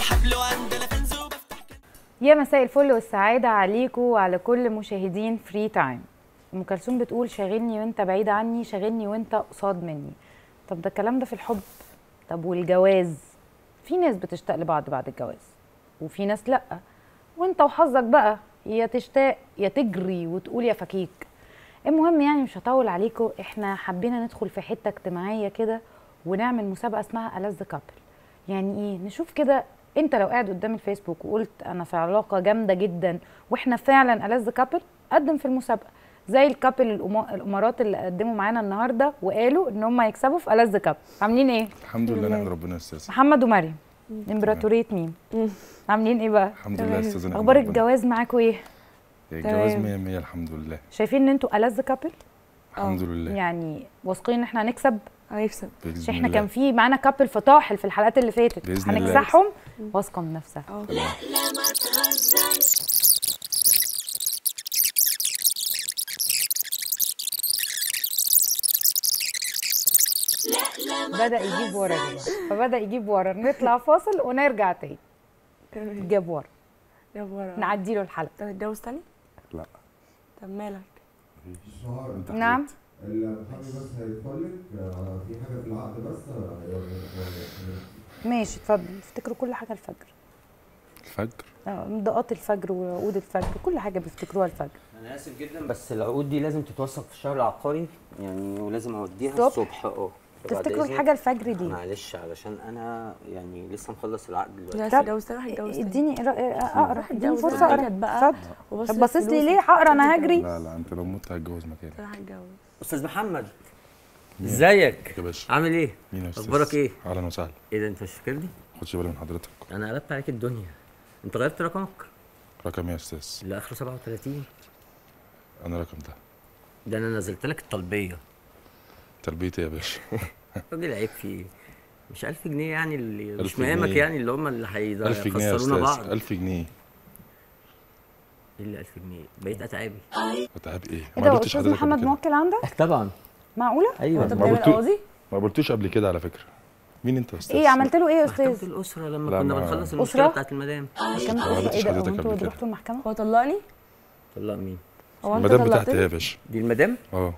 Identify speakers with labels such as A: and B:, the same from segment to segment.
A: الحبل وعندنا فنز وبفتح
B: يا مساء الفل والسعادة عليكم وعلى كل مشاهدين فري تايم أم كلثوم بتقول شاغلني وانت بعيد عني شاغلني وانت قصاد مني طب ده الكلام ده في الحب طب والجواز في ناس بتشتاق لبعض بعد الجواز وفي ناس لأ وانت وحظك بقى يا تشتاق يا تجري وتقول يا فكيك المهم يعني مش هطول عليكم احنا حبينا ندخل في حتة اجتماعية كده ونعمل مسابقة اسمها ألذ كابل يعني ايه نشوف كده انت لو قاعد قدام الفيسبوك وقلت انا في علاقه جامده جدا واحنا فعلا ألذ كابل قدم في المسابقه زي الكابل الأما- الامارات اللي قدموا معانا النهارده وقالوا ان هم هيكسبوا في ألذ كابل عاملين ايه
C: الحمد لله نحمد ربنا يا استاذ
B: محمد ومريم امبراطوريه مين عاملين ايه بقى
C: الحمد لله يا استاذ نحمد
B: اخبار
C: ربنا.
B: الجواز معاكم ايه
C: الجواز
D: تمام.
C: 100 100 الحمد لله
B: شايفين ان انتوا ألذ كابل
C: الحمد لله
B: يعني واثقين ان احنا هنكسب
D: هيكسب
C: باذن
B: مش احنا
C: الله.
B: كان في معانا كابل فطاحل في الحلقات اللي فاتت
C: بإذن الله.
B: هنكسحهم واثقه من نفسها
D: اه
B: بدا يجيب ورا كده فبدا يجيب ورا نطلع فاصل ونرجع تاني
D: تمام
B: جاب ورا
D: يا ورا
B: نعدي له الحلقه
D: انت هتتجوز تاني؟
C: لا
D: طب مالك؟
C: انت
B: نعم
E: المحامي بس هيدخل لك آه، في حاجه في العقد بس آه، يعني-
B: ماشي اتفضل افتكروا كل حاجه الفجر
C: الفجر
B: اه مضاءات الفجر وعقود الفجر كل حاجه بيفتكروها الفجر
F: انا اسف جدا بس العقود دي لازم تتوثق في الشهر العقاري يعني ولازم اوديها
B: الصبح؟
F: الصبح اه فبعد
B: تفتكروا
F: إذنك-
B: الحاجه الفجر دي
F: معلش علشان انا يعني لسه مخلص العقد
D: لا
F: دلوقتي
B: طب
D: تتجوز تاني هتتجوز تاني
B: اديني رأ- اقرا
D: روح
B: اديني
D: اتجوز
B: فرصه
D: بقى.
B: اقرا
D: بقى.
B: اتفضل
D: وبص
B: طب باصص لي
D: لفلوسك.
B: ليه هقرا انا هجري
C: لا لا انت لو مت هتجوز مكاني
D: انا هتجوز
F: استاذ محمد ازيك
C: يا باشا
F: عامل ايه
C: مين يا استاذ
F: اخبارك ايه
C: اهلا وسهلا
F: ايه ده انت مش فاكرني
C: خدش بالي من حضرتك
F: انا قلبت عليك الدنيا انت غيرت رقمك
C: رقم ايه يا استاذ
F: اللي اخره 37
C: انا رقم ده
F: ده انا نزلت لك الطلبيه
C: تربيتي يا باشا
F: راجل عيب في ايه مش 1000 جنيه يعني اللي مش
C: ألف
F: مقامك
C: جنيه.
F: يعني اللي هم اللي
C: 1000 جنيه يا
F: هيخسرونا بعض
C: استاذ 1000 جنيه
F: ايه اللي 1000 جنيه بقيت اتعابي
C: اتعب ايه
B: ايه
C: ما
B: ده هو
C: قلتش
B: استاذ
C: حضرتك قبل
B: محمد
C: كده
B: موكل عندك
F: طبعا
B: معقوله
F: ايوه
D: انت
C: ما
D: بتعمل
C: قلت-
D: قواضي؟
C: ما قلتوش قبل كده على فكره مين انت يا استاذ
B: ايه عملت له ايه يا
F: محكمة
B: استاذ
F: الأسرة لما
C: لا،
F: كنا
C: ما-
F: بنخلص
B: أسرة؟
F: المشكلة بتاعت المدام
B: محكمة
C: ما
B: الأسرة.
C: قلتش
B: ايه ده
C: حضرتك
B: انتوا
C: قبل كده.
B: رحتوا المحكمه
D: هو طلقني؟
F: طلق مين؟
D: هو انت
C: المدام بتاعتي
D: طلقتني؟
C: ايه يا باشا
F: دي المدام؟
C: اه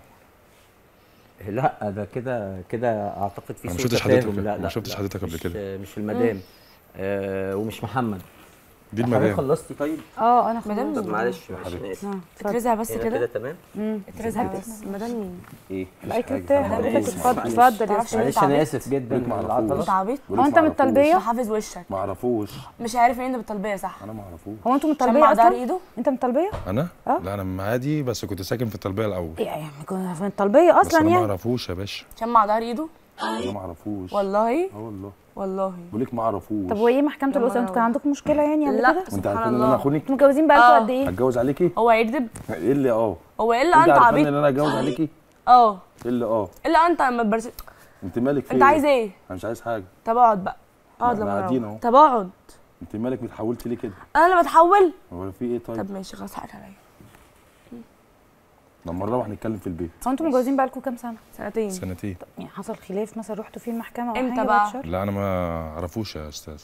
F: لا ده كده كده أعتقد في
C: أنا ما
F: سوء
C: شفتش
F: تفاهم.
C: حضرتك-
F: لا
C: ما
F: لا
C: شفتش
F: لا،
C: حضرتك قبل
F: مش-
C: كده.
F: مش المدام آه ومش محمد
C: دي
F: حضرتك
C: المدام
F: خلصتي طيب؟
B: اه انا
D: مدام
B: خلاص
F: طب معلش معلش أنا آسف
B: اه اتفضل.
D: اترزع بس
F: هنا كده
D: كده
F: تمام؟
D: اترزع بس مدام مين؟
F: إيه؟
B: الايكون بتاعي حضرتك
F: معلش،
B: اتفضل
F: معلش.
B: اتفضل يا
D: تعرفش
B: استاذ
F: معلش
D: تعبت؟
F: أنا آسف جدا
C: ما
F: على
C: أعرفوش.
D: انت عبيط؟
B: هو انت من الطلبيه
D: مش حافظ وشك
C: ما اعرفوش
D: مش عارف ان انت بالطلبيه صح
C: انا ما اعرفوش
B: هو انتوا من
D: شمع
B: الطلبيه
D: دار
B: اصلا
D: ايده
B: انت من الطلبيه
C: انا
B: اه.
C: لا انا من معادي بس كنت ساكن في الطلبيه الاول
B: ايه يعني كنا من الطلبيه
C: بس
B: اصلا
C: انا ما
B: يعني
C: اعرفوش يا باشا
D: شمع دار ايده
C: انا ما اعرفوش
D: والله
C: اه والله
D: والله
C: بقول لك ما اعرفوش
B: طب وايه محكمه
D: يا
B: الاسره انتوا كان
D: مرة.
B: عندكم مشكله يعني قبل
D: لا
B: كده
C: وانت
D: سبحان
C: عارفين ان
D: الله.
C: انا اخونك
B: انتوا متجوزين بقالكم
D: اه.
B: قد ايه
C: هتجوز عليكي
D: هو هيكذب
C: ايه اللي اه
D: هو الا
C: انت
D: انت
C: عارفين
D: عبيط
C: ان انا اتجوز عليكي
D: اه
C: ايه اللي اه
D: الا انت لما تبرس
C: انت مالك في
D: انت عايز ايه؟
C: انا مش عايز حاجه
D: طب اقعد بقى اقعد
C: احنا
D: لما
C: قاعدين
D: نروح.
C: اهو.
D: طب اقعد
C: انت مالك متحولتي ليه كده
D: انا اللي بتحول
C: هو في ايه طيب
D: طب ماشي خلاص حقك عليا
C: لما نروح نتكلم في البيت
B: هو انتوا متجوزين بقالكم كام سنه
D: سنتين
C: سنتين
B: يعني حصل خلاف مثلا رحتوا فيه المحكمه او
D: امتى
B: حاجه
D: بقى؟
B: بعد شهر؟
C: لا انا ما اعرفوش يا استاذ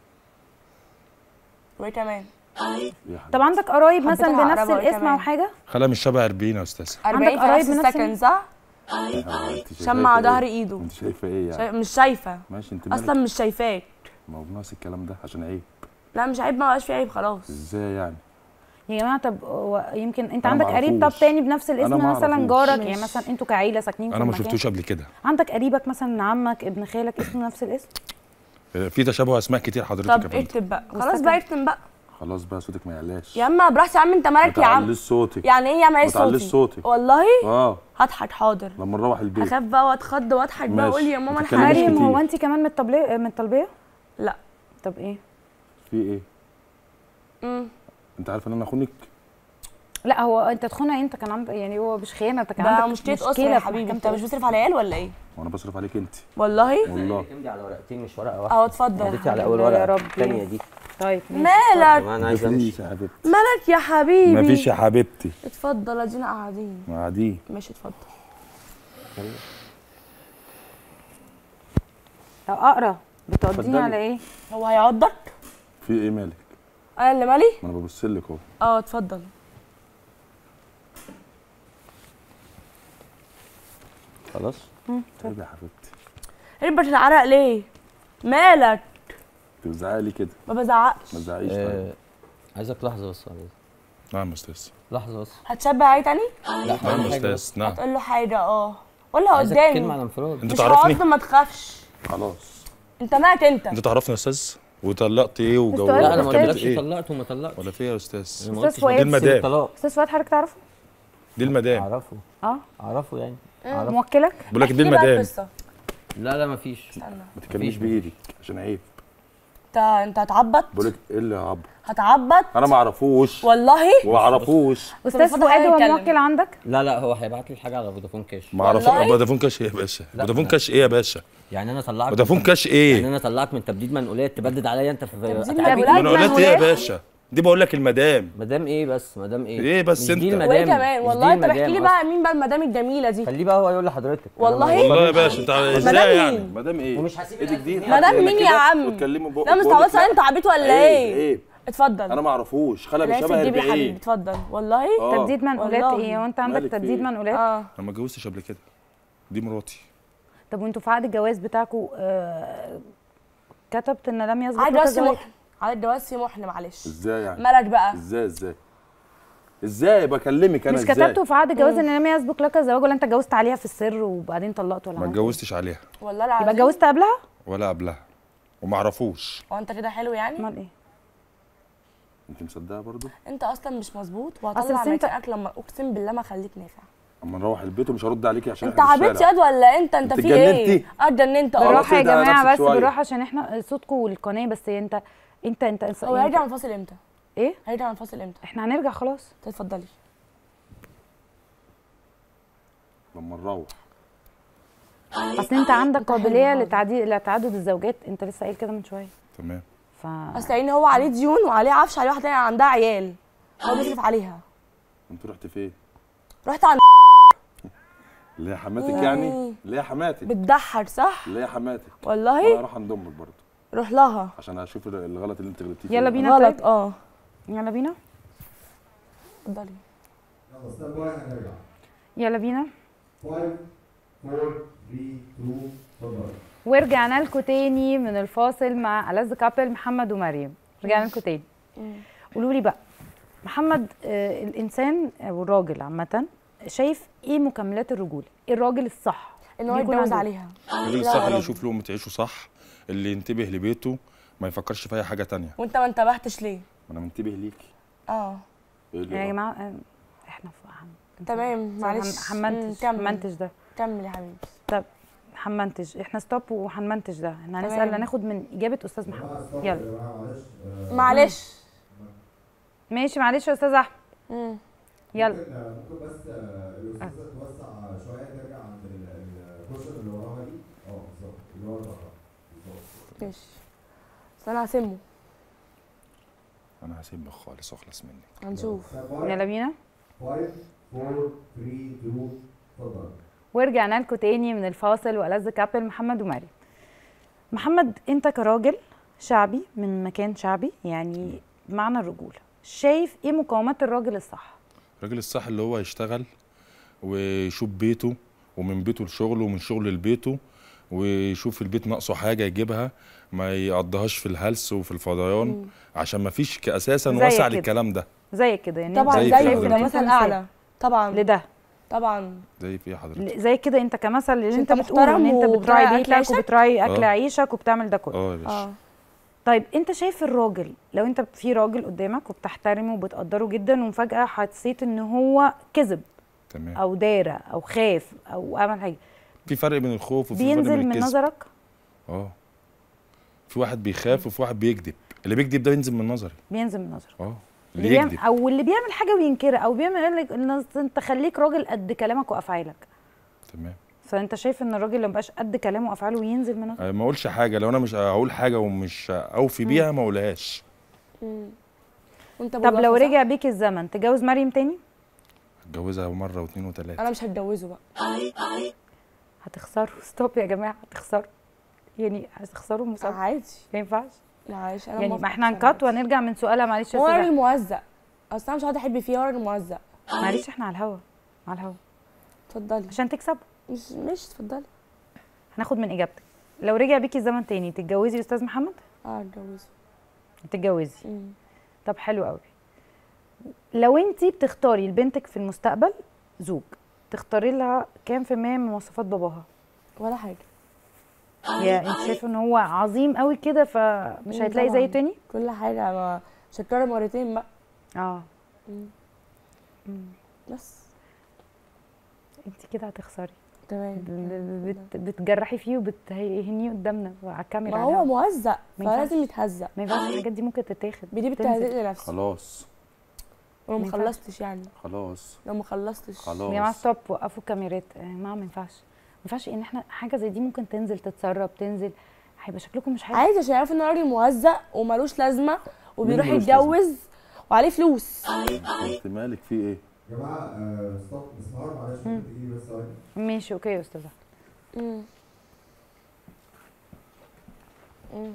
D: وايه كمان؟
C: ايه يا
B: طب عندك قرايب
D: حبيت
B: مثلا بنفس
D: العقربة وإيه
B: الاسم
D: كمان؟
B: او حاجه
C: خلا مش شبه 40 يا استاذ
D: 40
B: عندك
D: في
B: قرايب
D: نفس
B: من نفس
D: السكن صح؟
C: انت شايفة
D: شمع
C: ايه؟
D: ظهر ايده
C: انت شايفه ايه يعني
D: شايف- مش شايفه
C: ماشي انت مالك
D: اصلا مش شايفاك
C: ما هو ناقص الكلام ده عشان عيب
D: لا مش عيب ما بقاش في عيب خلاص
C: ازاي يعني
B: يا جماعه طب هو يمكن انت
C: أنا
B: عندك قريب طب
C: معرفوش.
B: تاني بنفس
C: أنا
B: الاسم مثلا
C: معرفوش.
B: جارك
D: ماشي.
B: يعني مثلا انتوا كعيله ساكنين في
C: انا ما
B: المكان.
C: شفتوش قبل كده
B: عندك قريبك مثلا عمك ابن خالك اسمه نفس الاسم
C: في تشابه اسماء كتير حضرتك يا
D: طب
C: فندم
D: اكتب بقى خلاص
B: والسكن؟
D: بقى اكتب بقى
C: خلاص بقى صوتك ما يعلاش
D: يا اما براحتي يا عم انت
C: ما
D: مالك يا عم
C: تعليش صوتك
D: يعني ايه يا عم
C: ما
D: ايه
C: تعليش
D: صوتي
C: صوتك.
D: والله
C: اه
D: هضحك حاضر
C: لما نروح البيت
D: اخاف بقى واتخض واضحك بقى
C: ماشي.
D: اقول يا ماما
C: ما
D: انا
C: تتكلميش
D: حالي
B: مريم
C: كتير.
B: هو انت كمان من الطلبيه من الطلبيه
D: لا
B: طب ايه
C: في ايه
D: امم
C: انت عارف ان انا اخونك
B: لا هو انت تخونها انت كان عندك يعني هو مش خيانه انت كان
D: ده
B: عندك
D: مشكله اسره
B: مشكلة
D: يا
B: في
D: حبيبي
B: محكمة
D: انت مش
B: الأسرة.
D: بتصرف على عيال ولا ايه
C: وانا بصرف عليك انت
D: والله
C: والله
F: امضي على ورقتين مش ورقه واحده
D: اهو اتفضل
F: اديتي على اول
B: يا
F: ورقه
B: ربي.
F: الثانيه دي
B: طيب ماشي.
D: مالك
F: طبعا انا عايز امشي
C: مفيش يا حبيبتي
D: مالك يا حبيبي
C: مفيش يا حبيبتي
D: اتفضل ادينا قاعدين
C: قاعدين
D: ماشي اتفضل
B: طب اقرا بتوديني
F: اتفضلي.
B: على ايه
D: هو هيعضك
C: في ايه مالك
D: انا اللي مالي
C: ما انا ببص لك اهو
D: اه اتفضل
F: خلاص
C: ايه يا حبيبتي
D: هربت العرق ليه مالك
C: بتوزعي لي كده
D: ما بزعقش
C: ما تزعقيش طيب.
F: آه عايزك لحظه بس عليك
C: نعم يا استاذ
F: لحظه بس
D: هتشبه عليه تاني
F: لا
C: نعم
F: هقول
C: يا
F: حاجة بس.
C: استاذ نعم
D: هتقول له حاجه اه قولها
F: عايزك كلمه
D: قدامي
F: على انفراد
C: انت
D: مش
C: تعرفني
D: هقعد ما تخافش
C: خلاص
D: انت مالك انت
C: انت تعرفني يا استاذ وطلقت ايه وجو
B: تقول
F: لا انا ما
B: أستاذ
F: قلتلكش
C: ايه
F: طلقت وما طلقتش
C: ولا في إيه يا استاذ
F: انا ما
B: أستاذ
F: قلتش
B: فؤاد.
C: دي المدام.
F: طلاق
B: استاذ فؤاد حضرتك تعرفه
C: دي المدام
F: اعرفه
B: اه
F: اعرفه يعني اعرفه
B: موكلك
C: بقول لك دي
D: احكي بقى
C: المدام
D: القصة.
F: لا لا مفيش
D: استنى
C: ما تتكلميش
F: مفيش.
C: بايدك عشان عيب
D: انت انت هتعبط
C: بقول لك ايه اللي عب
D: هتعبط
C: انا ما اعرفوش
D: والله
C: وما اعرفوش
B: استاذ
D: المفروض
B: فؤاد هو
D: هيتكلم.
B: موكل عندك
F: لا لا هو هيبعت لي الحاجه على فودافون كاش
C: ما اعرفوش
D: والله؟
C: فودافون كاش ايه يا باشا
F: لا.
C: فودافون كاش ايه يا باشا
F: يعني انا طلعك
C: فودافون كاش
F: يعني
C: ايه
F: انا طلعك من تبديد منقولات تبدد عليا انت في
D: تبديد
F: أتعابي؟
D: منقولات؟
C: من قلت ايه يا
B: منقولات؟
C: باشا دي بقول لك المدام
F: مدام ايه بس مدام ايه
C: إيه بس
F: مش
C: أنت؟
F: دي المدام
D: وايه كمان
F: مش دي
D: والله انت
F: المدام
D: احكي لي
F: أصلاً.
D: بقى مين بقى المدام الجميله دي
F: خليه بقى هو يقول لحضرتك أنا
D: والله؟
F: ما-
C: والله يا باشا انت
D: مدام
C: ازاي يعني
D: مين؟
C: مدام ايه
F: ومش هسيب
C: ايدك دي
F: الأسد.
C: تحط
D: مدام
C: هنا
D: مين
C: كده
D: يا عم؟
C: وتكلمي بقك
D: لا مش
C: وأقول لك
D: تعبط انت عبيط ولا
C: عيب
D: ايه
C: عيب
D: اتفضل
C: انا ما اعرفوش خلق
D: انا
C: شبه
D: جيبي يا حبيبي
C: 40
D: اتفضل والله
C: آه.
B: تبديد منقولات
D: والله.
B: ايه وانت عندك
C: مالك في
B: تبديد
C: إيه؟
B: منقولات
D: اه
C: انا ما اتجوزتش قبل كده دي مراتي
B: طب وانتوا في عقد الجواز بتاعكم آه كتبت ان لم يسبق
D: عادي
B: لك
D: بس
B: الزواج
D: محن عادي بس محن معلش
C: ازاي يعني
D: مالك بقى
C: ازاي ازاي ازاي بكلمك انا
B: مش
C: ازاي
B: كتبتوا في عقد الجواز ان لم يسبق لك الزواج ولا انت اتجوزت عليها في السر وبعدين طلقت ولا
C: ما
B: عملت
C: اتجوزتش عليها
D: والله
B: إيه؟
D: العظيم
B: يبقى اتجوزت قبلها
C: ولا قبلها وما اعرفوش
D: هو انت كده حلو يعني
B: امال ايه
C: انت مصدقه برضو
D: انت اصلا مش مظبوط
B: أصل
D: وهطلع
B: انت-
D: مكانك لما اقسم بالله ما اخليك نافع
C: اما نروح البيت ومش هرد عليكي عشان
D: انت
C: احنا في
D: عبيط
C: الشارع.
D: ياد ولا انت انت
C: انت
D: في ايه
C: اتجننتي؟
D: اه اتجننت اه
C: خلاص
B: بالراحه يا
C: اهدى على
B: جماعه
C: نفسك
B: بس
C: شوية.
B: بالراحه عشان احنا صوتكم والقناه بس انت انت انت, انت
D: هو هيرجع منفصل امتى
B: ايه
D: هيرجع منفصل امتى
B: احنا هنرجع خلاص
D: اتفضلي
C: لما نروح
B: اصل انت عندك
D: انت حلو
B: قابليه
D: برضه.
B: لتعديل لتعدد الزوجات انت لسه قايل كده من شويه
C: تمام
B: ف
D: اصل لان هو عليه ديون وعليه عفش عليه واحده تانية عندها عيال هو بيصرف عليها
C: انت رحت فين
D: رحت عند
C: اللي هي حماتك يعني اللي هي حماتك
D: بتضحك صح
C: اللي هي حماتك وانا
D: والله
C: هروح عند امك برضو
D: روح لها
C: عشان اشوف الغلط اللي انت غلطتيه فيه
B: يلا
C: ده.
B: بينا
D: غلط
B: طيب
D: اه
B: يلا بينا
D: اتفضلي
E: يلا ستاند باي هنرجع
B: يلا بينا
E: 5 4 3 2 اتفضل
B: ورجعنا لكم تاني من الفاصل مع ألذ كابل محمد ومريم رجعنا لكم تاني قولوا لي بقى محمد آه الانسان او الراجل عامه شايف ايه مكملات الرجوله ايه الراجل الصح
D: ان هو
B: بيكون
D: يتجوز
B: عنده-
D: عليها
C: الراجل
D: لا
C: الصح
D: يا
C: اللي
D: رب.
C: يشوف لقمة عيشه صح اللي ينتبه لبيته ما يفكرش في اي حاجه تانية
D: وانت ما انتبهتش ليه
C: انا منتبه ليكي
D: اه
C: ايه اللي
B: يا
C: آه؟
B: جماعه آه، احنا في هم-
D: تمام معلش
B: هم-
D: مم،
B: هنمنتج
D: كمل.
B: هنمنتج ده
D: كمل يا حبيبي
B: طب هنمنتج احنا ستوب وهنمنتج ده احنا هنسال
D: تمام.
B: هناخد من اجابه استاذ محمد
E: جماعة ستوب
B: يلا.
E: يا جماعة معلش آه،
D: معلش
B: ماشي معلش يا استاذ احمد
D: مم.
B: يلا
E: ممكن آه، ممكن بس آه، الاستاذه توسع شويه ترجع عند ال- ال- الكشر اللي وراها دي اه بالظبط اللي ورا البقره بالظبط
D: ماشي بس انا هسمه
C: انا هسيبك خالص واخلص منك
D: هنشوف
B: يلا بينا
E: 5 4 3 2 اتفضل
B: ورجعنا لكم تاني من الفاصل والذ كابل محمد ومريم محمد انت كراجل شعبي من مكان شعبي يعني معنى الرجوله شايف ايه مقومات الراجل الصح
C: الراجل الصح اللي هو يشتغل ويشوف بيته ومن بيته لشغله ومن شغله لبيته ويشوف البيت ناقصه حاجه يجيبها ما يقضيهاش في الهلس وفي الفضيان عشان ما فيش اساسا
B: زيك
C: واسع
B: كده.
C: للكلام ده
B: زي كده يعني
D: طبعا
C: زي
B: انت
C: في
D: زي
B: شايف
C: حضرتك.
B: ان
D: كده
B: انت
D: مثل
B: مثال
D: اعلى طبعا
B: لده
D: طبعا
C: زي في إيه حضرتك
B: ل- زي كده انت كمثل اللي
D: عشان
B: انت
D: انت
B: بتقوله ان
D: محترم
B: انت
D: وبتراعي
B: بتراعي
D: أكل
B: بيتك
D: عيشك.
B: وبتراعي اكل
C: اه.
B: عيشك وبتعمل ده كله
C: اه يا باشا
D: اه
B: طيب انت شايف الراجل لو انت في راجل قدامك وبتحترمه وبتقدره جدا وفجاه حسيت ان هو كذب
C: تمام
B: او دار او خاف او عمل حاجه
C: في فرق بين الخوف وفي فرق
B: بينزل
C: بين
B: من
C: الكذب
B: نظرك
C: اه في واحد بيخاف وفي واحد بيكذب اللي بيكذب ده بينزل من نظري
B: بينزل من نظرك
C: اه
B: اللي
C: اللي
B: بيعمل
C: يكذب
B: او اللي بيعمل حاجه وينكرها او بيعمل يقول لك إن انت خليك راجل قد كلامك وافعالك
C: تمام
B: فانت شايف ان الراجل لو مبقاش قد كلامه وافعاله وينزل من نظرك
C: آه، ما اقولش حاجه لو انا مش هقول حاجه ومش اوفي بيها ما اقولهاش
D: وانت
B: طب لو
D: بالوفا صح؟
B: رجع بيك الزمن تجوز مريم تاني
C: اتجوزها مره واثنين وثلاثه
D: انا مش هتجوزه بقى
B: هتخسروا ستوب يا جماعه هتخسروا يعني هتخسروا المسابقه
D: عادي
B: ما ينفعش
D: معلش انا
B: يعني
D: موافقة
B: ما احنا
D: بصراحة.
B: هنكت وهنرجع من سؤالها معلش يا
D: هو
B: أستاذة.
D: راجل موزع اصل انا مش هقعد احب فيه هو راجل موزع
B: معلش احنا على الهوا على الهوا
D: اتفضلي
B: عشان تكسب
D: مش مش اتفضلي
B: هناخد من اجابتك لو رجع بيكي الزمن تاني تتجوزي استاذ محمد
D: اه اتجوزه
B: تتجوزي
D: مم.
B: طب حلو قوي لو انت بتختاري لبنتك في المستقبل زوج تختاري لها كام في المية من مواصفات باباها
D: ولا حاجه
B: يا انت شايفه ان هو عظيم قوي كده فمش
D: مم،
B: هتلاقي زيه
D: طبعاً.
B: تاني
D: كل حاجه ما مش هتكرر مرتين بقى
B: اه
D: بس
B: انت كده هتخسري
D: تمام
B: بت- بتجرحي فيه وبتهنيه قدامنا على الكاميرا
D: ما
B: على
D: هو
B: الهوا.
D: موزع
B: ما ينفعش.
D: فلازم يتهزق
B: ما ينفعش الحاجات دي ممكن تتاخد
D: بدي
B: تنزل.
D: بالتهزيق لنفسه
C: خلاص
D: ولو
B: ما
D: ما
B: ينفعش.
D: خلصتش يعني
C: خلاص
D: لو ما خلصتش
C: خلاص
B: يا جماعه ستوب وقفوا الكاميرات يا جماعه ما ينفعش ما ينفعش ان احنا حاجه زي دي ممكن تنزل تتسرب تنزل هيبقى شكلكم مش حلو
D: عايز عشان يعرفوا ان هو راجل موزع ومالوش لازمه وبيروح
C: ملوش
D: يتجوز وعليه فلوس
C: انت مالك في ايه
E: يا جماعه آه، ستوب اسمعوا معلش ممكن تجيبي بس ثواني
B: ماشي اوكي يا استاذه
D: مم. مم.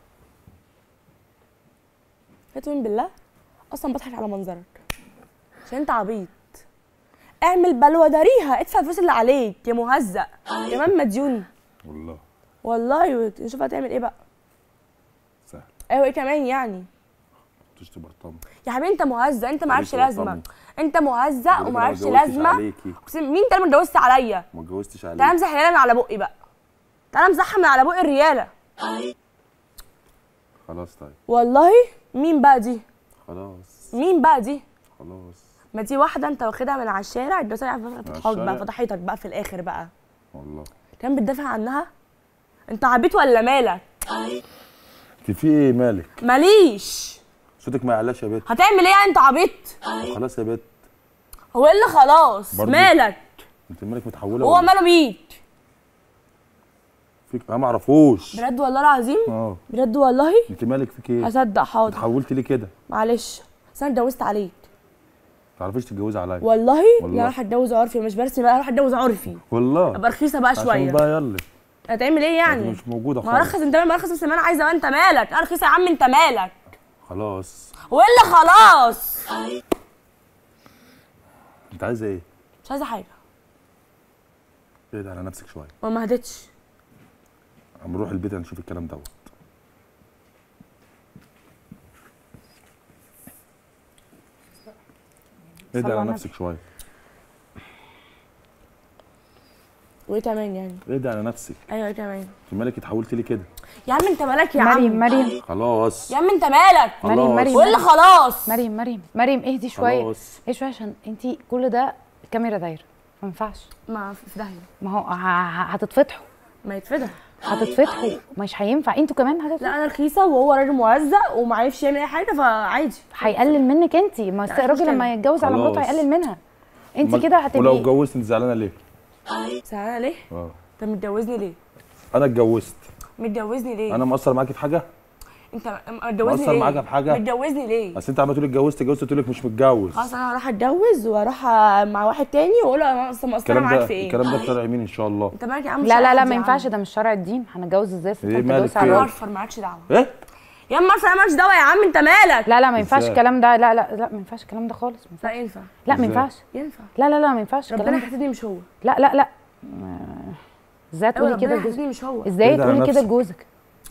D: هتؤمن بالله اصلا بضحك على منظرك عشان انت عبيط اعمل بلوى داريها ادفع الفلوس اللي عليك يا مهزأ كمان مديون
C: والله
D: والله نشوف هتعمل ايه بقى
C: سهل
D: ايوه ايه كمان يعني
C: تشتي برطم
D: يا حبيبي انت مهزأ انت معكش
C: عليكي
D: لازمه
C: وطني.
D: انت مهزأ ومعكش
C: ما
D: لازمه
C: عليكي
D: اقسم- مين انت اللي ما اتجوزت عليا
C: ما اتجوزتش
D: تعالى
C: عليك
D: امسح الرياله من على بقي بقى تعالى امسحها من على بقي الرياله
C: خلاص طيب
D: والله مين بقى دي
C: خلاص
D: مين بقى دي
C: خلاص
D: ما دي واحده انت واخدها من على الشارع الدوسه فتحك بقى
C: الشارع؟
D: فضحيتك بقى في الاخر بقى
C: والله
D: كان بتدافع عنها انت عبيط ولا مالك
C: انت في ايه مالك
D: ماليش
C: صوتك ما يعلاش يا بت
D: هتعمل ايه يعني انت عبيط
C: خلاص يا بت
D: هو ايه اللي خلاص
C: برضو.
D: مالك
C: انت مالك متحوله
D: هو
C: ولا
D: ماله بيك
C: فيك انا ما اعرفوش
D: بجد والله العظيم
C: اه
D: بجد والله
C: انت مالك فيك ايه
D: هصدق حاضر
C: اتحولت ليه كده
D: معلش بس انا اتجوزت عليك
C: ما تعرفيش تتجوزي عليا
D: والله
C: والله.
D: لا اروح اتجوز عرفي مش برسم بقى اروح اتجوز عرفي
C: والله
D: ابقى رخيصه بقى
C: عشان
D: شويه
C: بقى يلا
D: هتعمل ايه
C: انت
D: يعني
C: مش موجوده
D: ما ارخص
C: خالص
D: انت ما ارخص بس ما انا عايزه وانت مالك ارخص يا عم انت مالك
C: خلاص
D: هو ايه اللي خلاص
C: انت عايزه ايه
D: مش عايزه حاجه
C: اهدى على نفسك شويه
D: وما هديتش
C: اما نروح البيت نشوف الكلام دوت اهدى
B: صلوا
C: على
B: على
C: نفسك شويه
D: وايه كمان يعني
C: اهدى على نفسك
D: ايوه ايه كمان
C: انت مالك اتحولت ليه كده
D: يا عم انت مالك يا
B: مريم
D: عم
B: مريم
C: خلاص
D: يا عم انت مالك
B: مريم
C: خلاص.
B: مريم
D: وايه اللي خلاص
B: مريم مريم مريم اهدي شويه
C: خلاص
B: ايه شويه عشان انت كل ده الكاميرا دايره ما ينفعش
D: ما في داهيه
B: ما هو ه- ه- هتتفتحوا
D: ما يتفضح
B: هتتفتحوا مش هينفع انتوا كمان هتتفتحوا
D: لا انا رخيصه وهو راجل موزع وما عارفش يعمل اي حاجه فعادي
B: هيقلل منك انت ما
D: مش
B: الراجل
D: مشكلة.
B: لما يتجوز على مراته
C: خلاص.
B: هيقلل منها انت
C: أمال-
B: كده
C: ولو
B: هتبقي
C: اتجوزت انت زعلانه ليه؟
D: زعلانه ليه؟
C: اه
D: انت متجوزني ليه؟
C: انا اتجوزت
D: متجوزني ليه؟
C: انا مقصر معاكي في حاجه؟
D: انت متجوزني
C: مقصر
D: ليه؟
C: معاك في حاجة؟
D: متجوزني ليه؟
C: اصل انت عمال تقولي اتجوزت اتجوزت قلت لك مش متجوز
D: خلاص انا هروح اتجوز واروح مع واحد تاني واقول له انا اصلا مقصره
C: الكلام
D: معاك
C: ده
D: في ايه؟
C: الكلام ده في شرع يمين ان شاء الله
D: انت مالك يا عم
B: لا لا لا
D: عادي
B: ما
D: يا
B: ينفعش
D: عم.
B: ده مش شرع الدين هنتجوز ازاي ست
C: ايه
B: انت
C: مالك
B: تتجوز
C: في
B: على
C: ايه؟
B: الراجل
D: مرفر مالكش دعوه
C: ايه؟
D: يا عم مرفر انا مالكش دعوه يا عم انت مالك
B: لا لا ما ينفعش
C: ازاي؟
B: الكلام ده لا لا لا ما ينفعش الكلام ده خالص ما ينفعش.
D: لا ينفع
B: لا ما
C: ازاي؟
B: ينفعش
D: ينفع
B: لا لا لا ما ينفعش
D: ربنا
B: الكلام ده
D: يحسدني مش هو
B: لا لا لا ما- ازاي
D: ايوه
B: تقولي
D: ربنا
B: كده لجوزك
D: يحسدني مش هو
B: ازاي
C: كده على
B: تقولي كده
C: نفسك.
B: لجوزك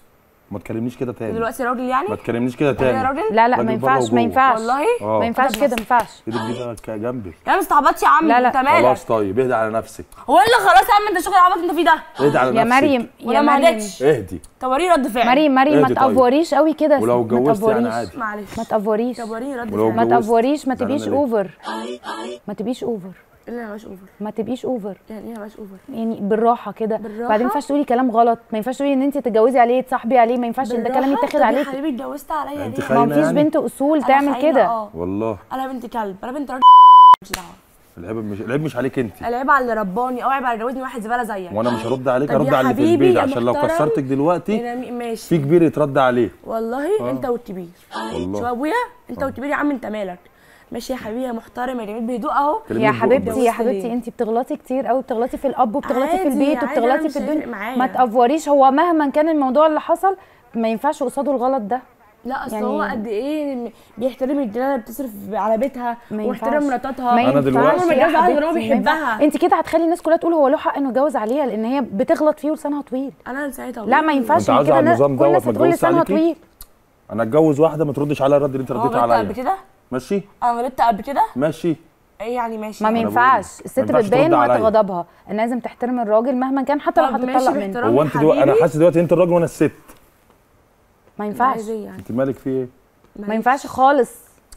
C: ما تكلمنيش كده تاني
D: دلوقتي راجل يعني
C: ما تكلمنيش كده
D: انا
C: تاني
D: راجل
B: لا لا
C: راجل
B: ما
C: بره
B: ينفعش ما
C: وجوه.
B: ينفعش
D: والله
C: اه
B: ما ينفعش كده ما ينفعش
C: ايدك دي بقى ك- جنبك
D: يا عم استعبطش يا عم
B: لا، لا.
D: انت مالك
C: خلاص طيب اهدى على نفسك
D: هو ايه اللي خلاص يا عم انت شغل العبط اللي انت فيه ده
C: اهدى على
B: يا
C: نفسك
B: مريم يا
D: ولا ما
B: مريم
D: هديتش
C: اهدي
D: طب وريني رد فعل
B: مريم مريم ما
C: اهدي طيب.
B: تافوريش قوي كده
C: ولو
B: ما
C: اتجوزت يعني
B: تافوريش.
C: عادي
D: معلش
B: ما تافوريش
D: طب وريني رد
C: ولو
D: فعل
B: ما
C: اتجوزت.
B: تافوريش ما
C: زعلانة
B: تبقيش
C: ليه؟
B: اوفر ما تبقيش اوفر
D: ايه اللي مبقاش اوفر
B: ما تبقيش اوفر
D: يعني ايه مبقاش اوفر
B: يعني بالراحه كده
D: بالراحة؟
B: بعدين ما ينفعش تقولي كلام غلط ما ينفعش تقولي ان انت تتجوزي عليه تصاحبي عليه ما ينفعش ده كلام
D: بالراحة؟
B: يتاخد
D: طب يا
B: عليك
D: حبيبي اتجوزت عليا
C: انت
D: ليه؟
C: خاينة
B: ما فيش
C: يعني؟
B: بنت اصول
D: أنا
B: تعمل
D: خاينة،
B: كده
D: اه
C: والله
D: انا بنت كلب انا بنت راجل مالكش دعوه
C: العيب مش العيب مش عليك انت
D: العيب على اللي رباني او عيب على جوزني واحد زباله زيك
C: وانا مش هرد عليك
D: طب
C: هرد
D: يا
C: على اللي في
D: حبيبي
C: البيت
D: يا
C: عشان لو
D: محترم.
C: كسرتك دلوقتي
D: أنا م- ماشي
C: في كبير يترد عليه
D: والله انت والكبير شو
C: والله
D: ابويا انت والكبير يا عم انت مالك ماشي يا حبيبي يا محترم يا جميل بهدوء اهو
C: كلمني
B: يا
C: ببقك
B: حبيبتي
C: بس.
B: يا
D: ليه؟
B: حبيبتي انت بتغلطي كتير قوي بتغلطي في الاب وبتغلطي في
D: عادي،
B: البيت
D: عادي، أنا
B: وبتغلطي
D: مش
B: في
D: هيفرق
B: الدنيا
D: معايا.
B: ما تافوريش هو مهما كان الموضوع اللي حصل ما ينفعش قصاده الغلط ده
D: لا اصل
B: يعني-
D: هو قد ايه بيحترم الرجاله اللي بتصرف على بيتها
B: ما
D: ويحترم
B: ينفعش.
D: مراتاتها
B: ما
C: أنا
B: ينفعش
C: دلوقتي-
D: عمره ما
B: يا
D: يتجوز واحدة غير هو
B: حبيبتي، ما
D: بيحبها.
B: ينفعش. انت كده هتخلي الناس كلها تقول هو له حق انه يتجوز عليها لان هي بتغلط فيه ولسانها طويل
D: انا ساعتها
B: لا ما ينفعش
C: وانت
B: إن
C: عايزة
B: كده
C: على
B: الناس-
C: النظام
B: كل الناس
C: دوت ما
B: هتقول
C: اتجوزش
B: لسانها
C: عليكي؟
B: طويل
C: انا اتجوز واحده ما تردش عليا الرد اللي انت
D: هو
C: رديت
D: غلطت قبل
C: عليا
D: كده
C: ماشي
D: انا غلطت قبل كده
C: ماشي
D: ايه يعني ماشي
B: ما
C: أنا
B: ينفعش
C: بقول.
B: الست
C: ما ينفعش
B: بتبين
C: ترد
B: وقت
C: عليا.
B: غضبها ان لازم تحترم الراجل مهما كان حتى لو
D: طب ماشي
B: هتطلق منه
D: باحترام.
C: هو انت دلوقتي انا
D: حبيبي.
C: حاسس دلوقتي انت الراجل وانا الست
B: ما ينفعش
D: عايز ايه يعني
C: انت مالك في ايه
B: ما ينفعش خالص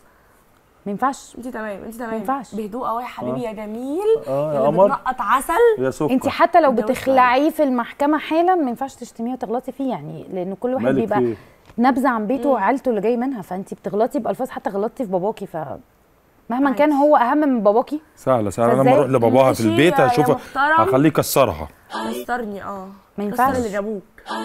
B: ما ينفعش
D: انت تمام انت تمام
B: ما ينفعش.
D: بهدوء قوي يا حبيبي يا جميل
C: اه يا
D: اللي
C: قمر
D: بتنقط عسل
C: يا سكر
B: انت حتى لو
D: اتجوزت
B: بتخلعيه في المحكمه حالا ما ينفعش تشتميه وتغلطي فيه يعني لان كل واحد
C: مالك في
B: بيبقى
C: ايه
B: نبذه عن بيته وعيلته اللي جاي منها فانت بتغلطي بالفاظ حتى غلطتي في باباكي ف مهما كان هو اهم من باباكي
C: سهله سهله انا
B: فازاي؟
C: لما اروح لباباها في
D: ماشي
C: البيت
D: يا- يا
C: هشوفها
D: محترم.
C: هخليه يكسرها
D: كسرني اه
B: ما ينفعش.
D: كسر اللي جابوك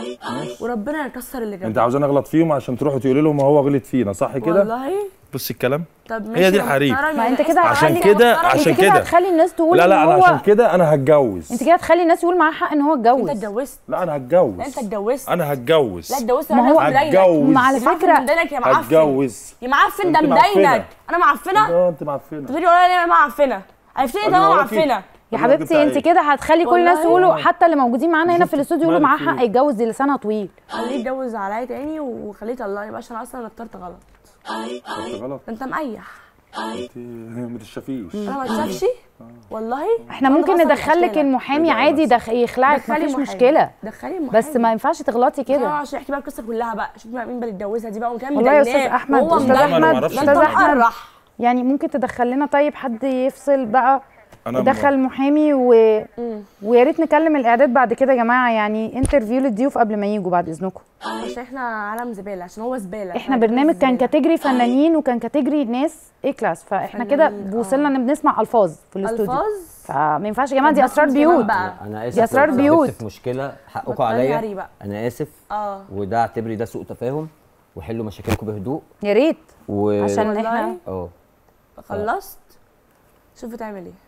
D: وربنا يكسر اللي جابوك
C: انت عاوزاني اغلط فيهم عشان تروحوا تقولي لهم هو غلط فينا صح كده
D: والله
C: بص الكلام
D: طب
C: هي دي
D: يا
C: الحريم.
D: محترم،
B: ما
D: يا
B: انت
D: ناس
B: كده
C: عشان
D: تعالي يا
C: كده-
D: محترم.
C: عشان
B: انت كده
C: كده.
B: هتخلي الناس تقول
C: لا
B: ان
C: لا انا
B: هو
C: عشان كده انا هتجوز
B: انت كده هتخلي الناس يقول معاه حق ان هو
D: انت
B: اتجوز
D: اتجوزت
C: لا انا هتجوز
D: لا انت اتجوزت
C: انا هتجوز
D: لا اتجوزت
B: ما
D: ما
B: هو
D: هو
C: هتجوز.
B: ما على
D: فكره
B: فكره
D: مدينك يا معفن
C: هتجوز
D: يا معفن ده
C: انت معفنة.
D: مدينك انا معفنه
C: اه انت معفنه
D: تقولي ولا انا معفنه عرفتني ان
C: أنا
D: انا
C: وراكي.
D: معفنه
B: يا
C: الراجل
B: حبيبتي
C: بتاع
B: انت
C: ايه؟
B: كده هتخلي كل الناس
D: والله.
B: يقولوا حتى اللي موجودين معانا هنا في الاستوديو يقولوا معاه
C: مالك
B: حق
C: ايه؟
B: يتجوز دي لسانها طويل
D: خليه يتجوز عليا تاني وخليه يطلقني بقى عشان اصلا انا اخترت غلط
C: انت غلط
D: انت مقيح
C: انت ما تشافيش
D: انا ما اتشافش والله
B: احنا
D: أنا
B: ممكن
D: أصلاً
B: ندخل لك
D: مشكلة.
B: المحامي
C: لا،
B: عادي
C: بس.
B: دخ... يخلعك
D: دخلي
B: مفيش
D: محامي.
B: مشكله
D: دخلي محامي
B: بس ما ينفعش تغلطي
D: كده
B: كده
D: عشان احكي بقى القصه كلها بقى شوفي بقى مين بقى اللي اتجوزها دي بقى وكان
B: والله يا
D: مجنناه.
B: أستاذ أحمد،
D: وهو
B: أستاذ
D: مجنن.
C: أحمد،
D: ده
C: معرفش
D: انت
B: أستاذ أحمد.
D: مقرح
B: يعني ممكن تدخل لنا طيب حد يفصل بقى
C: انا
B: يدخل محامي و... ويا ريت نكلم الاعداد بعد كده يا جماعه يعني انترفيو للضيوف قبل ما يجوا بعد اذنكم
D: عشان احنا عالم زباله عشان هو زباله
B: احنا برنامج كان كاتيجري فنانين وكان كاتيجري ناس ايه كلاس فاحنا كده
D: فنانين، آه.
B: وصلنا ان بنسمع الفاظ في الاستوديو
D: الفاظ
B: فما ينفعش يا جماعه دي
D: طب
B: اسرار
D: بس كمان
B: بيوت
D: بقى.
F: انا اسف
B: دي أسرار
F: لو اتسببت
B: بيوت.
F: في مشكله حقكم
D: بطلي
F: عليا
D: هري بقى.
F: انا اسف
D: اه
F: وده اعتبري ده سوء تفاهم وحلوا مشاكلكم بهدوء
B: يا ريت
F: و
B: عشان
D: والله
B: احنا
F: اه
D: خلصت شوف بتعمل ايه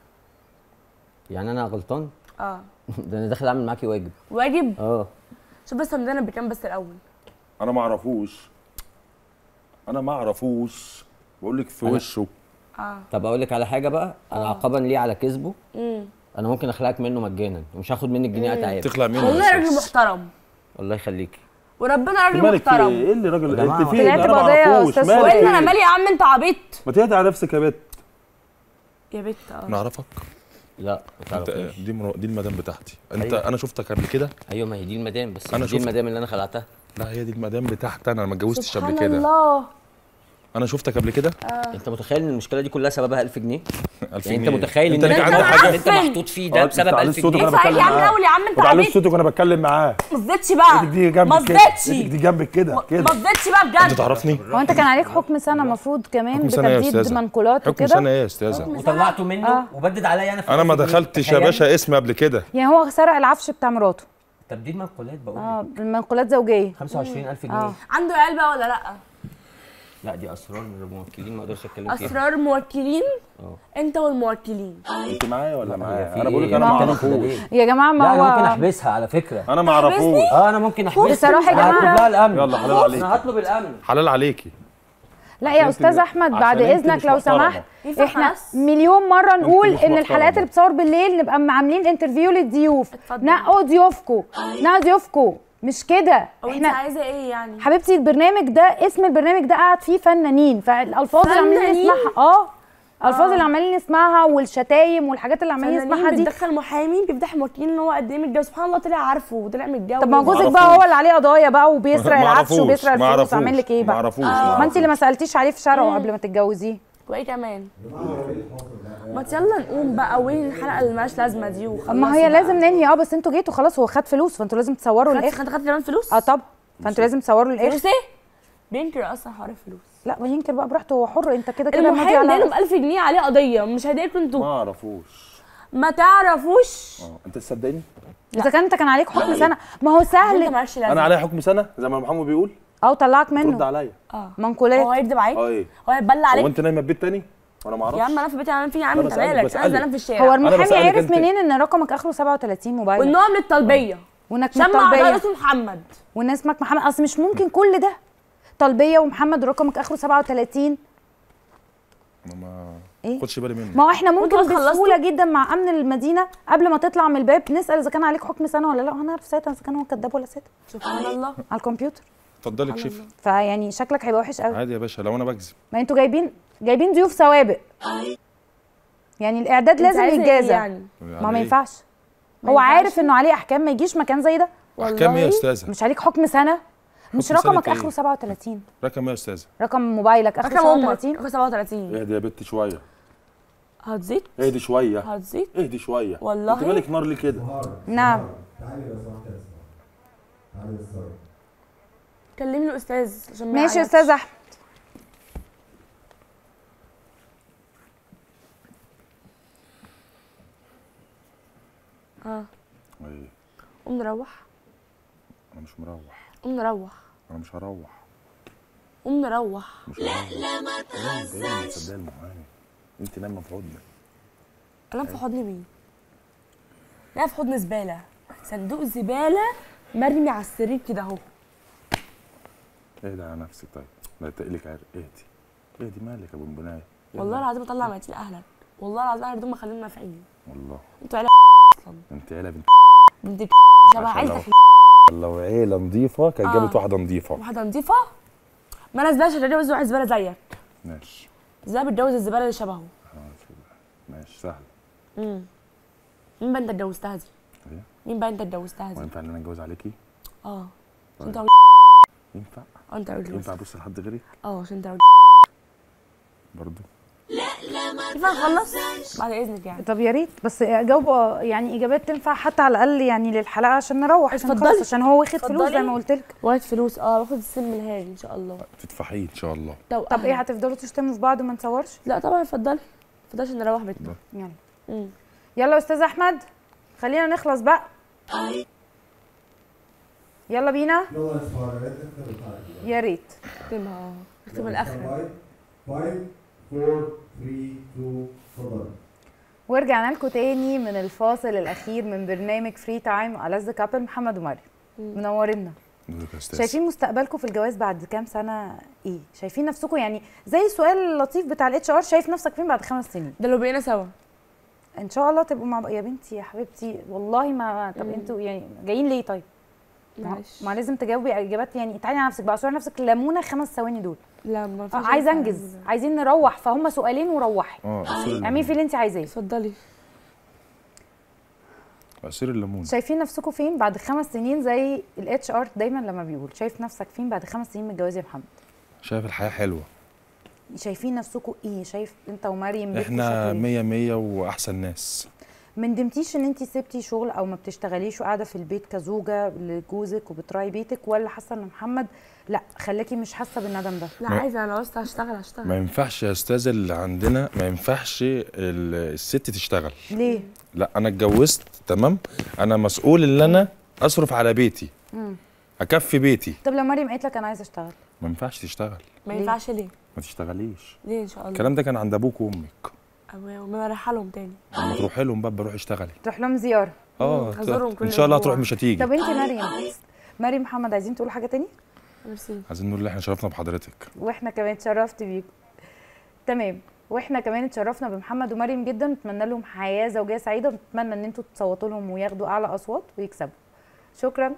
F: يعني انا غلطان
D: اه
F: ده انا داخل اعمل معاكي واجب
D: واجب
F: اه
D: شوف بس مدينة بكام بس الاول
C: انا ما اعرفوش انا ما اعرفوش بقول لك في
F: أنا-
C: وشه
D: اه
F: طب اقول لك على حاجه بقى انا عقابا ليه على كذبه
D: امم
F: انا ممكن اخلعك منه مجانا ومش هاخد منك جنيه اتعاب
C: تخلع منه
D: والله راجل
C: أساس.
D: محترم
F: الله يخليكي
D: وربنا راجل
C: مالك في
D: محترم
C: ايه اللي راجل
F: يا جماعة،
C: انت فين
B: طلعت
C: انا ما
B: بقضية يا
C: اعرفوش
B: أستاذ
C: مالك
B: فؤاد.
D: وايه انا
C: ايه
D: مالي يا عم انت عبيط
C: ما تهدي على نفسك يا بت
D: يا بت اه
C: نعرفك
F: لا ما
C: انت
F: تعرفنيش
C: دي مرو... دي المدام بتاعتي انت
F: أيوة.
C: انا شفتك قبل كده
F: ايوه ما هي دي المدام بس
C: أنا
F: أنا دي
C: شفت-
F: المدام اللي انا خلعتها
C: لا هي دي المدام بتاعتي انا ما اتجوزتش قبل
D: سبحان
C: كده
D: الله
C: انا شفتك قبل كده
F: انت متخيل ان المشكله دي كلها سببها 1000 جنيه
C: 2000
F: يعني انت
C: جنيه.
F: متخيل
C: انت
F: ان
C: ليك
F: انت
C: عندك حاجه
F: انت محطوط فيه ده
C: آه،
F: بسبب
C: تعليش
F: 1000
C: صوتك
F: جنيه
C: انا
D: صحيح
C: بتكلم
D: يا عم
C: معاه
D: الأول يا عم انت
C: ما تعليش
D: عبيط.
C: صوتك وانا بتكلم معاه
D: ما فضتش بقى
C: ايدك دي جنبك
D: ما
C: كده
D: فضتش
C: ايدك دي جنبك كده
D: ما
C: كده
D: فضتش بقى
C: انت
D: بجد
C: تعرفني
B: هو انت كان عليك حكم سنه المفروض كمان
C: حكم سنه يا
B: بتجديد
C: استاذه
B: منقولات
C: حكم
B: وكده
C: سنه ايه يا استاذه
F: وطلعته منه وبدد عليا انا في
C: انا ما
F: 1000 جنيه.
C: دخلتش يا
F: تخيل.
C: باشا اسم قبل كده
B: يعني هو سرق العفش بتاع مراته
F: طب دي المنقولات بقول
B: اه
F: لك
B: المنقولات زوجيه
F: 25000 جنيه
B: اه
D: عنده عيال بقى ولا لا
F: لا دي اسرار الموكلين ما اقدرش اتكلم فيها
D: اسرار موكلين
F: اه
D: انت والموكلين
C: انت معايا ولا
F: هي
C: معايا
F: في
C: انا بقول لك
F: إيه؟
C: انا ما
F: بتتكلم
C: اعرفوش
F: كده ليه؟
B: يا جماعه
F: لا
B: ما
F: انا ممكن
B: هو
F: احبسها على فكره
C: انا ما اعرفوش
F: اه انا ممكن احبسها
B: بصراحة يا
F: أنا هطلب
B: جماعة.
F: لها الامن
C: يلا حلال
F: بص،
C: عليك.
F: انا هطلب الامن
C: حلال عليكي
B: لا يا
C: عشان
B: استاذ
C: انت-
B: احمد
C: عشان
B: بعد
C: انت
B: اذنك
C: مش
B: لو
C: محترمة.
B: سمحت
D: ينفع
B: احنا
D: خلاص؟
B: مليون مره نقول
C: مش
B: ان الحلقات
C: محترمة.
B: اللي بتصور بالليل نبقى عاملين انترفيو للضيوف
D: اتفضل.
B: نقوا ضيوفكم نقوا ضيوفكم مش كده
D: او انت
B: احنا
D: عايزه ايه يعني
B: حبيبتي البرنامج ده اسم البرنامج ده قاعد فيه فنانين فالالفاظ اللي عمالين
D: فنانين؟
B: نسمعها اه الالفاظ اللي عمالين نسمعها والشتايم والحاجات اللي عمالين نسمعها
D: فنانين
B: دي
D: بتدخل محامي بيفتح موكلين ان هو قد ايه متجوز سبحان الله طلع عارفه وطلع متجوز
B: طب ما هو جوزك
C: معرفوش.
B: بقى هو اللي عليه قضايا بقى وبيسرق
C: ما
B: العفش
C: اعرفوش
B: وبيسرق
C: ما
B: الفلوس
C: اعرفوش
B: عامل لك ايه
C: ما
B: بقى
C: اعرفوش
B: ما انت اللي ما سالتيش عليه في شرعه قبل ما تتجوزيه
D: وايه كمان ما يلا نقوم بقى وين الحلقه اللي مالهاش لازمه دي وخلاص
B: ما هي لازم ننهي اه بس انتوا جيتوا خلاص هو خد فلوس فانتوا لازم تصوروا
D: خدت
B: للاخر
D: انت خدت كمان فلوس
B: اه طب فانتوا لازم تصوروا للاخر
D: فلوس ايه بينكر اصلا حوار الفلوس
B: لا ما ينكر بقى براحته هو حر انت كده كده ماضي
D: المحامي
B: على
D: ادالهم 1000 جنيه عليه قضيه مش هيضايقكم
C: ما
D: انتوا
C: اعرفوش
D: ما تعرفوش
C: اه انت تصدقني
B: اذا كان انت كان عليك حكم سنه ما هو
D: انت
B: سهل
D: مالكش
C: انا
D: لازمه
C: عليا حكم سنه زي ما محمد بيقول
B: او طلعك
C: ترد
B: منه
C: عليا
D: اه هو
B: منقولات
D: هيكدب عليك
C: اه ايه
D: هو هيتبلى
C: هو
D: عليك
C: انت نايمه في بيت تاني وانا ما
D: يا
C: اعرفش
D: عم انا في بيتي انا في يا عم
C: أنا
D: انت
C: بسألك-
D: مالك انا
C: بسألك.
D: نازله في الشارع
B: هو
C: أنا
B: المحامي
C: بسألك
B: عرف
C: انت.
B: منين ان رقمك اخره 37 موبايل
D: والنوع من الطلبيه
B: وانك
D: شمع ده
B: طلبيه
D: اسمه محمد
B: وان اسمك محمد اصل مش ممكن كل ده طلبيه ومحمد رقمك اخره 37
C: انا ما
B: إيه؟
C: خدش بالي منه
B: ما هو احنا ممكن
D: وانتوا خلصتوا؟
B: بسهوله جدا مع امن المدينه قبل ما تطلع من الباب نسال اذا كان عليك حكم سنه ولا لا انا عارف ساعتها اذا كان هو كذاب ولا صادق
D: سبحان الله
B: على الكمبيوتر
C: اتفضلي اكشفي
B: فيعني شكلك هيبقى وحش قوي
C: عادي يا باشا لو انا بكذب
B: ما انتوا جايبين جايبين ضيوف سوابق يعني الاعداد لازم
D: انت عايزة ايه
B: يتجازى
D: يعني
B: ما ما
C: يعني
B: ينفعش
D: ما
B: هو
D: ينفعش؟
B: عارف انه عليه احكام ما يجيش مكان زي ده
C: احكام ايه يا استاذه
B: مش عليك حكم سنه مش
C: حكم سنة
B: رقمك
C: ايه؟
B: اخره 37
C: رقم ايه يا استاذه
B: رقم موبايلك اخره
D: رقم امك
B: 37
D: رقم 37
C: اهدي يا بنت شويه
D: هتزيد
C: اهدي شويه
D: هتزيد
C: اهدي شويه
D: والله؟
C: انت مالك نار ليه كده
E: سهارة
B: نعم.
E: سهارة، تعالي لو سمحت يا اسماء تعالي بس ثواني.
D: كلمي الاستاذ عشان ما
B: ماشي يا
D: يعيطش.
B: استاذ احمد
D: اه
C: ايه
D: قوم نروح
C: انا مش مروح
D: قوم نروح
C: انا مش هروح
D: قوم نروح
C: مش هروح لا ما تهزرش المعاني انت نايمه في حضني
D: انام في حضن مين انا في حضن زباله صندوق زباله مرمي على السرير كده اهو
C: اهدي على نفسك طيب لا تقلك عرق اهدي اهدي مالك يا بنبنايه
D: والله العظيم اطلع ميتين اهلك والله العظيم اهلك دول مخليني نافعين
C: والله
D: انتوا عيله اصلا
C: انت عيله بنت
D: بنت شبه
C: عشان
D: عيلتك
C: لو عيله نظيفه كانت
D: آه.
C: جابت واحده نظيفه
D: واحده نظيفه ما انا زباله عشان اتجوز واحد زباله زيك
C: ماشي
D: ازاي بتجوز الزباله اللي شبهه
C: آه، ماشي سهل
D: امم مين بقى انت اتجوزتها دي
C: ايه
D: مين بقى انت اتجوزتها دي
C: وينفع ان انا اتجوز عليكي
D: اه عشان
C: طيب.
D: انت
C: ينفع
D: اه انت راجل
C: ينفع ابص لحد غيرك
D: اه عشان انت راجل
C: برضه
D: ينفع نخلص بعد اذنك يعني
B: طب يا ريت بس جاوبوا يعني اجابات تنفع حتى على الاقل يعني للحلقه عشان نروح عشان
D: اتفضلي.
B: نخلص عشان هو واخد فلوس زي
D: اتفضلي.
B: ما قلت لك
D: واخد فلوس اه واخد السم الهادي ان شاء الله
C: تدفعيه ان شاء الله
B: طب ايه هتفضلوا تشتموا في بعض وما نصورش
D: لا طبعا اتفضلي اتفضلي عشان نروح بيتنا
B: يلا
D: امم
B: يلا يا استاذ احمد خلينا نخلص بقى يلا بينا
E: يلا يا سهارة يا ريت نختم الحلقة دي.
B: يا ريت
D: اختمها اختم
E: يلا،
D: الاخر
E: stand by. Five, four, three, two, اتفضلي.
B: ورجعنا لكم تاني من الفاصل الاخير من برنامج فري تايم على ذا كابل محمد ومريم منورنا
C: نورك يا استاذ
B: شايفين مستقبلكم في الجواز بعد كام سنه ايه شايفين نفسكم يعني زي السؤال اللطيف بتاع الاتش ار شايف نفسك فين بعد خمس سنين
D: ده لو بقينا سوا
B: ان شاء الله تبقوا مع يا بنتي يا حبيبتي والله ما طب انتوا يعني جايين ليه طيب ما,
D: معلش
B: ما لازم تجاوبي اجابات يعني تعالي على نفسك بقى على نفسك ليمونه خمس ثواني دول
D: لا ما ينفعش
B: عايزه
D: ينفع.
B: انجز عايزين نروح فهم سؤالين وروحي
C: اه عصير
B: اعملي في اللي انت عايزاه
D: اتفضلي
C: عصير الليمون
B: شايفين نفسكم فين بعد خمس سنين زي الاتش ار دايما لما بيقول شايف نفسك فين بعد خمس سنين من الجواز يا محمد
C: شايف الحياه حلوه
B: شايفين نفسكم ايه شايف انت ومريم بيتكم
C: احنا
B: شكل إيه؟
C: مية مية واحسن ناس
B: ما ندمتيش ان انت سبتي شغل او ما بتشتغليش وقاعده في البيت كزوجه لجوزك وبتراعي بيتك ولا حاسه ان محمد لا خلاكي مش حاسه بالندم ده
D: لا
C: ما-
D: عايزه انا عاوزت اشتغل اشتغل
C: ما ينفعش يا استاذه اللي عندنا ما ينفعش ال- الست تشتغل
B: ليه
C: لا انا اتجوزت تمام انا مسؤول ان انا اصرف على بيتي اكفي بيتي
B: طب لو مريم قالت لك انا عايزه اشتغل
C: ما ينفعش تشتغل
D: ما
B: ليه؟
D: ينفعش ليه
C: ما تشتغليش
D: ليه ان شاء الله
C: الكلام ده كان عند ابوك وامك
D: أبويا وما رايحه لهم تاني
C: لما تروحي لهم بقى بروح اشتغلي
B: تروح لهم زياره
C: اه
D: هزورهم كل
C: ان شاء الله
D: أسبوع.
C: تروح مش هتيجي
B: طب انت مريم مريم محمد عايزين تقولوا حاجه تاني
D: ميرسي
C: عايزين نقول اللي احنا شرفنا بحضرتك
B: واحنا كمان اتشرفت بيكم تمام واحنا كمان اتشرفنا بمحمد ومريم جدا نتمنى لهم حياه زوجيه سعيده ونتمنى ان انتوا تصوتوا لهم وياخدوا اعلى اصوات ويكسبوا شكرا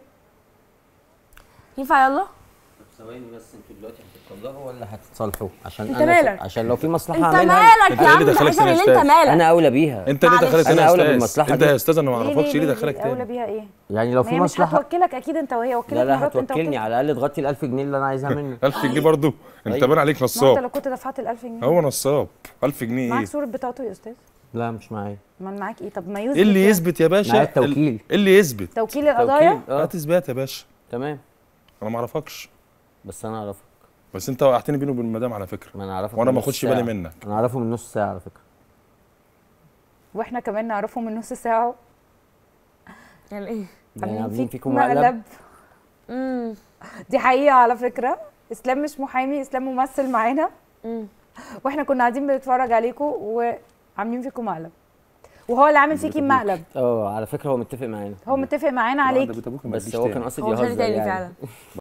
D: ينفع يلا
F: ثواني بس انتوا دلوقتي هتتطلقوا ولا هتتصالحوا عشان
D: انت
F: انا
D: مالك؟
F: عشان لو في مصلحه
D: انت
F: اعملها
D: مالك
C: انت
D: يا
C: ايه
D: عم
C: اللي دخلك
D: عشان
C: هنا يا
D: اللي انت
C: أستاذ؟
D: مالك
F: انا اولى بيها
C: انت ليه
D: معلش.
C: دخلت
F: أنا
C: هنا يا
F: أولى
C: استاذ
F: بالمصلحة
C: انت
F: دي.
C: يا استاذ انا ما
B: ليه-
C: اعرفكش ليه
B: ليه-
C: دخلك
B: اولى
C: تاني
B: بيها ايه
F: يعني لو
B: ما
F: في
B: هي مش
F: مصلحه
B: هتوكلك اكيد انت وهي وكلت
F: لا لا
B: مرات وانت
F: هتوكلني
B: وكلت.
F: على الاقل تغطي ال 1000 جنيه اللي انا عايزها منه
C: 1000 جنيه برضه انت
F: أيوة.
C: باين عليك
B: ما انت
C: نصاب
B: لو كنت دفعت ال 1000 جنيه
C: هو نصاب 1000 جنيه
B: معاك
C: ايه
B: صوره بطاقته يا استاذ
F: لا مش معايا
B: امال معاك ايه طب ما يثبت
C: ايه اللي
B: يعني.
C: يثبت يا باشا
F: معايا التوكيل.
C: ايه اللي يثبت
B: توكيل القضايا
F: توكيل اه
C: هات اثبات يا باشا
F: تمام
C: انا ما اعرفكش
F: بس انا اعرفك
C: بس انت وقعتني بيني وبين المدام على فكره
F: ما انا اعرفك
C: وانا
F: من
C: ما
F: نص
C: اخدش بالي
F: ساعة.
C: منك
F: انا اعرفه من نص ساعه على فكره
B: واحنا كمان نعرفه من نص ساعه
D: يعني ايه
F: يعني
B: عاملين
F: عاملين
B: فيك
F: فيكم مقلب
B: مقلب
D: امم
B: دي حقيقه على فكره اسلام مش محامي اسلام ممثل معانا
D: امم
B: واحنا كنا قاعدين بنتفرج عليكم وعاملين فيكم مقلب وهو اللي عامل فيكي المقلب
F: اه على فكره هو متفق معانا
B: هو متفق معانا عليك
C: ده ابوك ما
F: بس
C: يجيش
F: هو
C: تاني.
F: كان قاصد
D: هو مش
F: يهزر
D: تاني
F: يعني
D: فعلا